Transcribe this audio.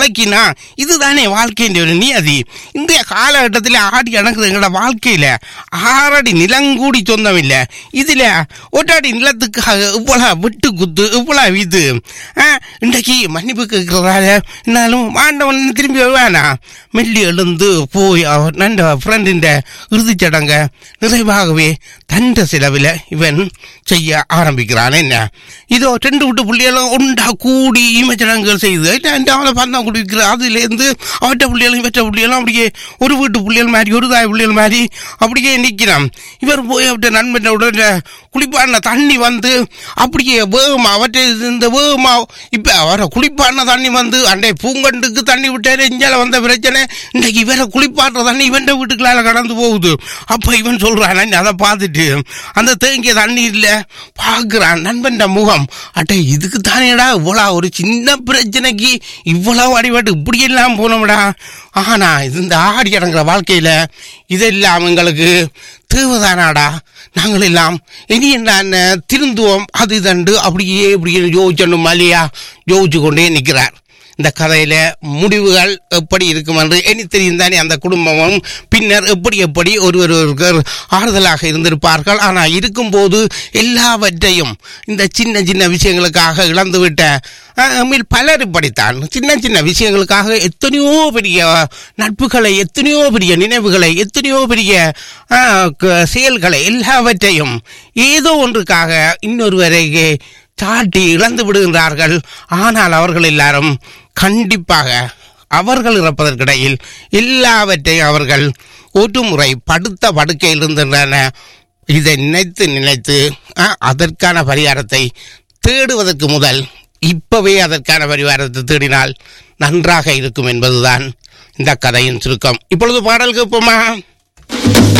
பழக்கினா இதுதானே வாழ்க்கையின் ஒரு நியதி இன்றைய காலகட்டத்தில் ஆடி அடங்குது எங்களோட வாழ்க்கையில ஆறடி நிலங்கூடி சொந்தம் இல்லை இதுல ஒட்டாடி நிலத்துக்காக இவ்வளவு விட்டு குத்து இவ்வளவு இது ஆ, இன்றைக்கு மன்னிப்பு கேட்கிறதால என்னாலும் ஆண்டவன் திரும்பி வருவானா மெல்லி எழுந்து போய் அவர் நண்ட ஃப்ரெண்டின் இறுதிச் சடங்க நிறைவாகவே தண்ட செலவில் இவன் செய்ய ஆரம்பிக்கிறான் என்ன இதோ ரெண்டு விட்டு புள்ளியெல்லாம் உண்டா கூடி ஈமச்சடங்குகள் செய்து அவனை பந்தம் குடிக்கிற அதுலேருந்து அவற்ற புள்ளியெல்லாம் இவற்ற புள்ளியெல்லாம் அப்படியே ஒரு வீட்டு புள்ளியல் மாதிரி ஒரு தாய் புள்ளியல் மாதிரி அப்படியே நிற்கிறான் இவர் போய் அவற்ற நண்பன் உடனே குளிப்பான தண்ணி வந்து அப்படியே வேகமா அவற்றை இந்த வேகமா இப்போ அவரை குளிப்பான தண்ணி வந்து அண்டை பூங்கண்டுக்கு தண்ணி விட்டாரு இஞ்சால வந்த பிரச்சனை இன்றைக்கு இவரை குளிப்பாட்டுற தண்ணி இவன் வீட்டுக்குள்ளால கடந்து போகுது அப்போ இவன் சொல்றான் அதை பார்த்துட்டு அந்த தேங்கிய தண்ணி இல்லை பார்க்குறான் நண்பன் முகம் அட்டை இதுக்கு தானேடா இவ்வளோ ஒரு சின்ன பிரச்சனைக்கு இவ்வளவு அடிபட்டு இப்படியெல்லாம் போனோம்டா ஆனா இது இந்த ஆடி அடங்குற வாழ்க்கையில இதெல்லாம் எங்களுக்கு தேவைதானாடா நாங்கள் எல்லாம் இனி என்ன திருந்துவோம் அது தண்டு அப்படியே இப்படியே யோசிச்சணும் மலையா யோசிச்சு கொண்டே நிற்கிறார் இந்த கதையில முடிவுகள் எப்படி இருக்கும் என்று எனக்கு தெரியும் தானே அந்த குடும்பமும் பின்னர் எப்படி எப்படி ஒருவர் ஒருவர் ஆறுதலாக இருந்திருப்பார்கள் ஆனால் இருக்கும்போது எல்லாவற்றையும் இந்த சின்ன சின்ன விஷயங்களுக்காக இழந்துவிட்ட அஹ், நம்மில் பலர் இப்படித்தான் சின்ன சின்ன விஷயங்களுக்காக எத்தனையோ பெரிய நட்புகளை எத்தனையோ பெரிய நினைவுகளை எத்தனையோ பெரிய அஹ், க- செயல்களை எல்லாவற்றையும் ஏதோ ஒன்றுக்காக இன்னொருவரை சாட்டி இழந்து விடுகின்றார்கள் ஆனால் அவர்கள் எல்லாரும் கண்டிப்பாக அவர்கள் இறப்பதற்கிடையில் எல்லாவற்றையும் அவர்கள் ஒரு முறை படுத்த படுக்கையில் இருக்கின்றன இதை நினைத்து நினைத்து ஆ, அதற்கான பரிகாரத்தை தேடுவதற்கு முதல் இப்பவே அதற்கான பரிகாரத்தை தேடினால் நன்றாக இருக்கும் என்பதுதான் இந்த கதையின் சுருக்கம் இப்பொழுது பாடல் கேட்போமா